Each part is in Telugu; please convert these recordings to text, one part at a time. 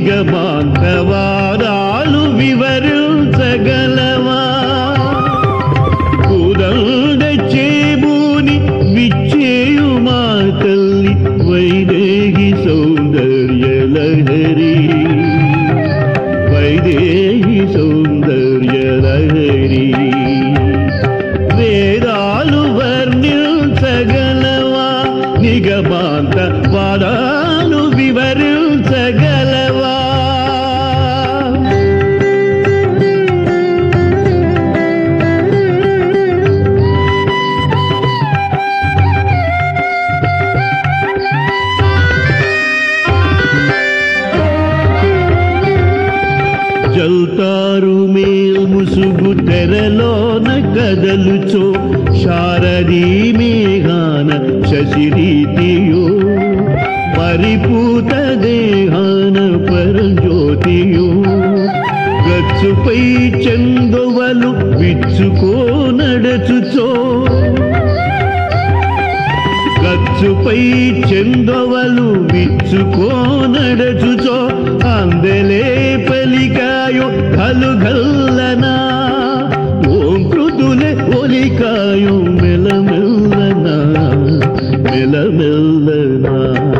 నిగమాంతవాదాలు వివరించగలవా కుదండ చేబూని విచ్చేయు మా తల్లి వైదేహి సౌందర్య లహరి వైదేహి సౌందర్య లహరి వేదాలు వర్ణించగలవా నిగమాంత వాదాలు వివరించగలవా జల్తారు మేల్ ముసుగు తెరలోన కదలుచో శారదీ మేఘాన శశిరీతియో పరిపూత దేహాన పరంజ్యోతియో గచ్చుపై చందొవలు విచ్చుకో నడచుచో గచ్చుపై చెందొవలు విచ్చుకో నడచుచో అందలే పలికాయో కలుగల్లనా ఓం కృతులే ఒలికాయో మెలమెల్లనా మెలమెల్లనా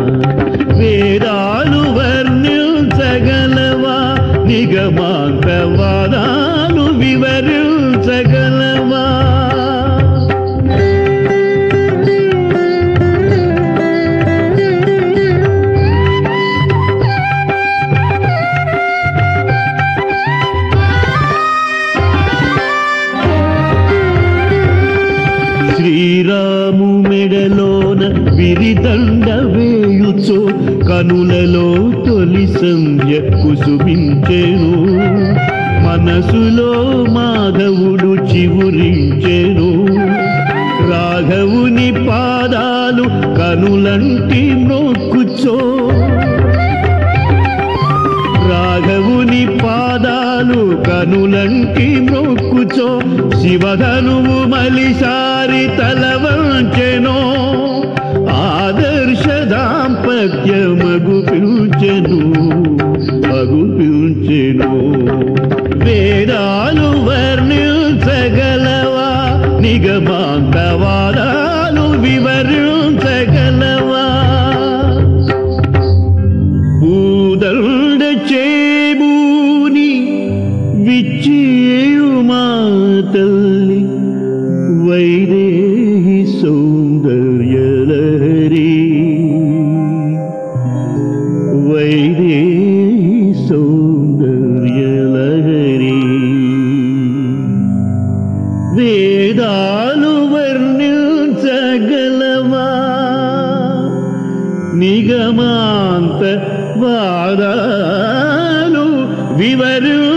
వేదాలు వర్ణించగలవా నిగమాంతవాదాలు వివరించగలవా శ్రీరాము మెడలోన విరిదండ వేయుచో కనులలో తొలి సంధ్య కుసుమించెను మనసులో మాధవుడు చివురించెను రాఘవుని పాదాలు కనులంటి మ్రోక్కుచో రాఘవుని పాదాలు కనులంటి మ్రోక్కుచో శివధనువు మలిసారి తల వంచెనో ఆదర్శ దాంపత్య మగు పిల్చెను మగు పిల్చెను వేదాలు వర్ణించగలవా నిగమాంతవాదాలు వివరించగలవా భూదండ చేబూని విచ్చేయు మా తల్లి వైదేహి సౌందర్యలహరి వైదేహి సౌందర్యలహరి వేదాలు వర్ణించగలవా నిగమాంత వాదాలు వివరు